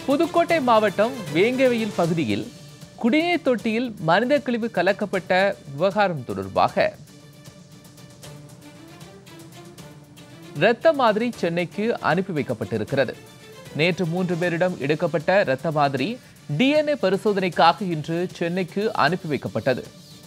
புதுக்கோட்டை மாவட்டம் வேங்கவையில் பகுதியில் குடிநீர் தொட்டியில் மனித கழிவு கலக்கப்பட்ட விவகாரம் தொடர்பாக இரத்த மாதிரி சென்னைக்கு அனுப்பி வைக்கப்பட்டிருக்கிறது நேற்று மூன்று பேரிடம் எடுக்கப்பட்ட இரத்த மாதிரி டிஎன்ஏ பரிசோதனைக்காக இன்று சென்னைக்கு அனுப்பி வைக்கப்பட்டது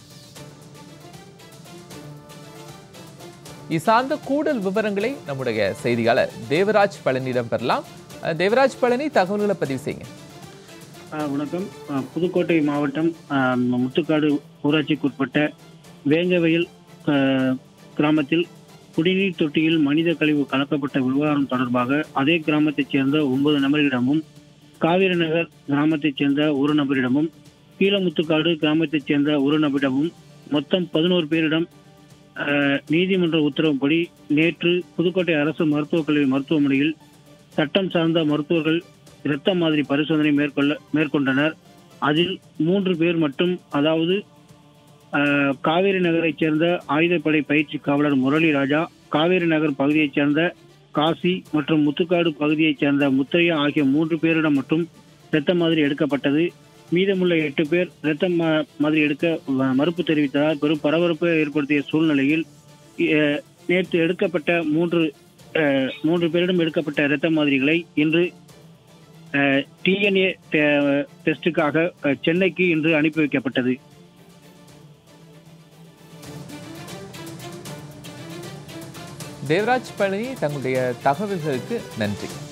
இது சார்ந்த கூடுதல் விவரங்களை நம்முடைய செய்தியாளர் தேவராஜ் பழனியிடம் பெறலாம் அஹ், தேவராஜ் பழனி தகவல்களை பதிவு செய்யுங்க ஆ, வணக்கம் ஆ, புதுக்கோட்டை மாவட்டம் ஆ, முத்துக்காடு ஊராட்சிக்குட்பட்ட வேங்கவயல் ஆ, கிராமத்தில் குடிநீர் தொட்டியில் மனித கழிவு கலக்கப்பட்ட விவகாரம் தொடர்பாக அதே கிராமத்தைச் சேர்ந்த ஒன்பது நபரிடமும் காவிரி நகர் கிராமத்தைச் சேர்ந்த ஒரு நபரிடமும் கீழமுத்துக்காடு கிராமத்தைச் சேர்ந்த ஒரு நபரிடமும் மொத்தம் பதினோரு பேரிடம் ஆ, நீதிமன்ற உத்தரவுப்படி நேற்று புதுக்கோட்டை அரசு மருத்துவக் கல்லூரி மருத்துவமனையில் சட்டம் சார்ந்த மருத்துவர்கள் இரத்த மாதிரி பரிசோதனை மேற்கொள்ள மேற்கொண்டனர் அதில் மூன்று பேர் மட்டும் அதாவது ஆஹ், காவேரி நகரைச் சேர்ந்த ஆயுதப்படை பயிற்சி காவலர் முரளி ராஜா காவேரி நகர் பகுதியைச் சேர்ந்த காசி மற்றும் முத்துக்காடு பகுதியைச் சேர்ந்த முத்தையா ஆகிய மூன்று பேரிடம் மட்டும் இரத்த மாதிரி எடுக்கப்பட்டது மீதமுள்ள எட்டு பேர் இரத்த ம- மாதிரி எடுக்க வ- மறுப்பு தெரிவித்ததால் பெரும் பரபரப்பை ஏற்படுத்திய சூழ்நிலையில் அஹ், நேற்று எடுக்கப்பட்ட மூன்று அஹ், மூன்று பேரிடம் எடுக்கப்பட்ட இரத்த மாதிரிகளை இன்று டிஎன்ஏ டெஸ்டுக்காக அஹ், சென்னைக்கு இன்று அனுப்பி வைக்கப்பட்டது தேவராஜ் பழனி தங்களுடைய தகவல்களுக்கு நன்றி